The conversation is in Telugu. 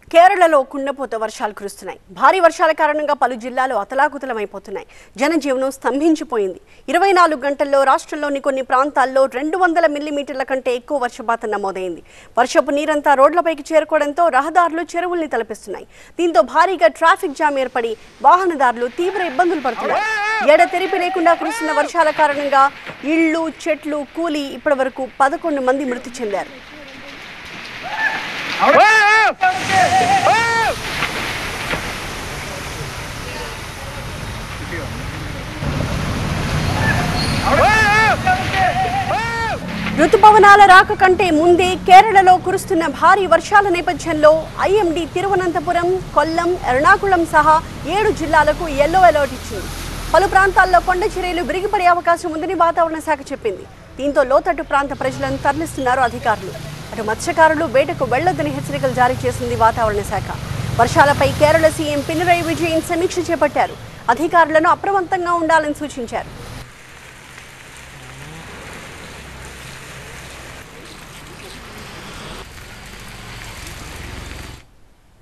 కేరళలో కుండపోత వర్షాలు కురుస్తున్నాయి భారీ వర్షాల కారణంగా పలు జిల్లాలు అతలాకుతలమైపోతున్నాయి జనజీవనం స్తంభించిపోయింది ఇరవై నాలుగు గంటల్లో రాష్ట్రంలోని కొన్ని ప్రాంతాల్లో రెండు వందల మిల్లీమీటర్ల కంటే ఎక్కువ వర్షపాతం నమోదైంది వర్షపు నీరంతా రోడ్లపైకి చేరుకోవడంతో రహదారులు చెరువుల్ని తలపిస్తున్నాయి దీంతో భారీగా ట్రాఫిక్ జామ్ ఏర్పడి వాహనదారులు తీవ్ర ఇబ్బందులు పడుతున్నారు ఎడతెరిపి లేకుండా కురుస్తున్న వర్షాల కారణంగా ఇళ్లు చెట్లు కూలి ఇప్పటి వరకు పదకొండు మంది మృతి చెందారు రుతుపవనాల రాక కంటే ముందే కేరళలో కురుస్తున్న భారీ వర్షాల నేపథ్యంలో ఐఎండీ తిరువనంతపురం కొల్లం ఎర్నాకుళం సహా ఏడు జిల్లాలకు ఎల్లో అలర్ట్ ఇచ్చింది పలు ప్రాంతాల్లో కొండ చర్యలు విరిగిపడే అవకాశం ఉందని వాతావరణ శాఖ చెప్పింది దీంతో లోతట్టు ప్రాంత ప్రజలను తరలిస్తున్నారు అధికారులు అటు మత్స్యకారులు వేటకు వెళ్లొద్దని హెచ్చరికలు జారీ చేసింది వాతావరణ శాఖ వర్షాలపై కేరళ సీఎం పినరయి విజయన్ సమీక్ష చేపట్టారు అధికారులను అప్రమత్తంగా ఉండాలని సూచించారు